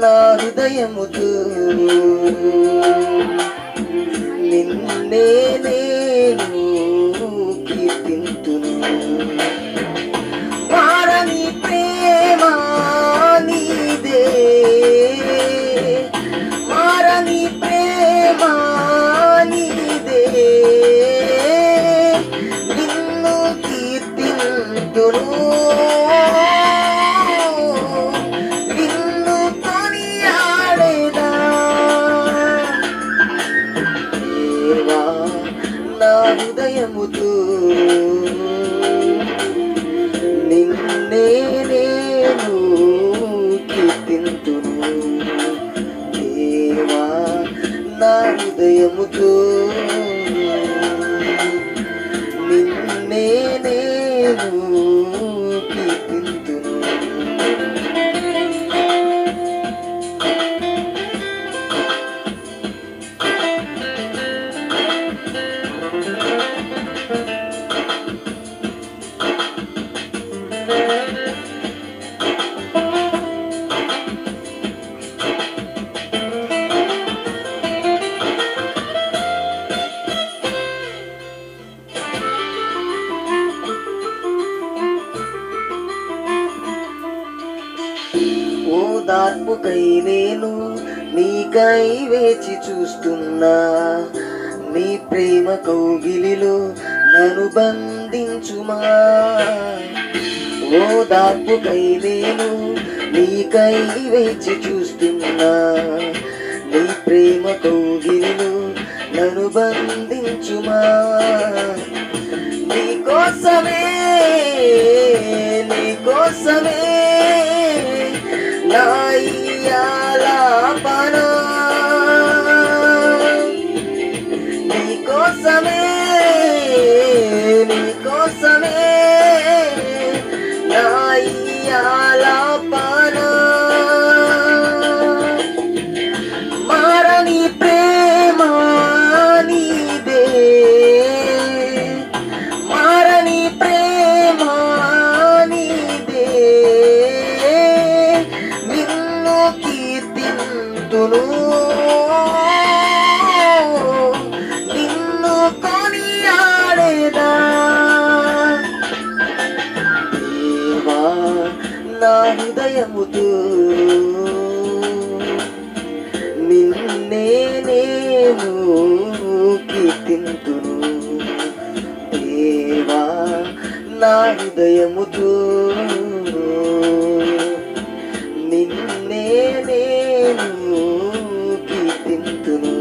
నా హృదయముతో నిన్నే నేను కీర్తింతును మారని ప్రేమ నీదే మారని ప్రేమ నీదే నిన్ను కీర్తింతును నిన్ను కొనియాడేదా దేవా నా హృదయముతో నిన్నే నేను కీర్తింతును దేవా నా హృదయముతో నిన్నే నేను కీర్తింతును ఓదార్పుకై నేను నీకై వేచి చూస్తున్నా నీ ప్రేమ కౌగిలిలో నన్ను బంధించుమా ఓదార్పుకై నేను నీకై వేచి చూస్తున్నా నీ ప్రేమ కౌగిలిలో నన్ను బంధించుమా నీకోసమే నీకోసమే నా ఇయ్యాలాపన నీకోసమే నీకోసమే నా ఇయ్యాలాపన మారని ప్రేమ నీదే మారని ప్రేమ నీదే నిన్ను కీర్తింతును నిన్ను కొనియాడేదా దేవా నా హృదయముతో నిన్నే నేను కీర్తింతును దేవా నా హృదయముతో నిన్నే నేను కీర్తింతును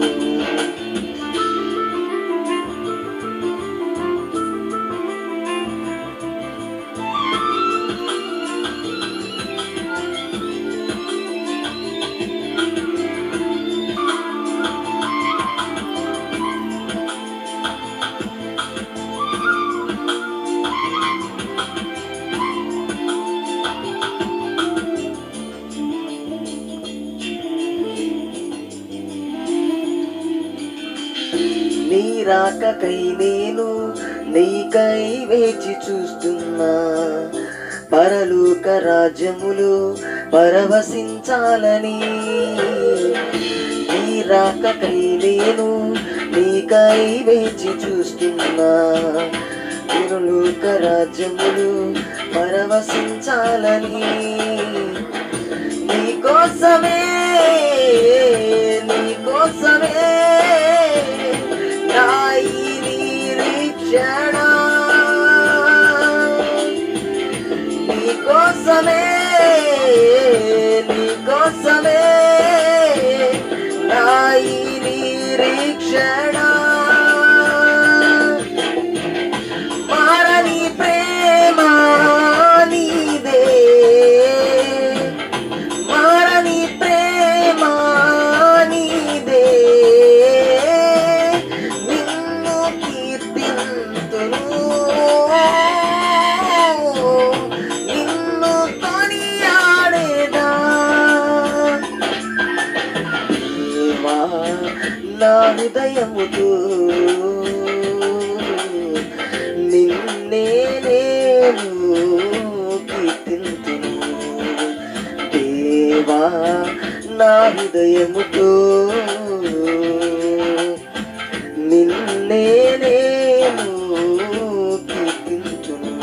నీ రాకకై నేను నీకై వేచి చూస్తున్నా పరలోక రాజ్యములు పరవశించాలని నీ రాకకై నేను నీకై వేచి చూస్తున్నా పరలోక రాజ్యములు పరవశించాలని నీకోసమే నీకోసమే నా ఈ నిరీక్షణ నీకోసమే నీకోసమే నా ఈ నిరీక్షణ మారని ప్రేమ నీదే మారని ప్రేమ నీదే నిన్ను కీర్తింతును నిన్ను కొనియాడేదా దేవా నా హృదయముతో నిన్నే నేను కీర్తింతును దేవా హృదయముతో నిన్నే నేను కీర్తించును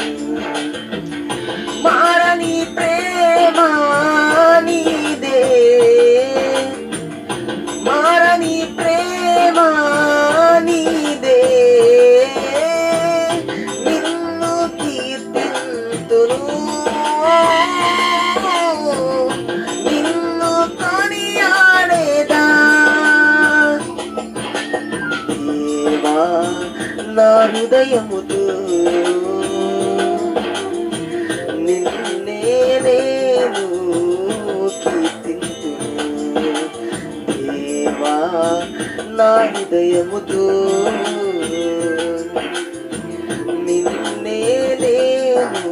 మారని ప్రేమ నీదే మారని ప్రేమ నీదే నిన్ను కీర్తింతును నిన్ను కొనియాడేదా దేవా నా హృదయముతో నిన్నే నేను కీర్తింతును దేవా నా హృదయముతో నిన్నే నేను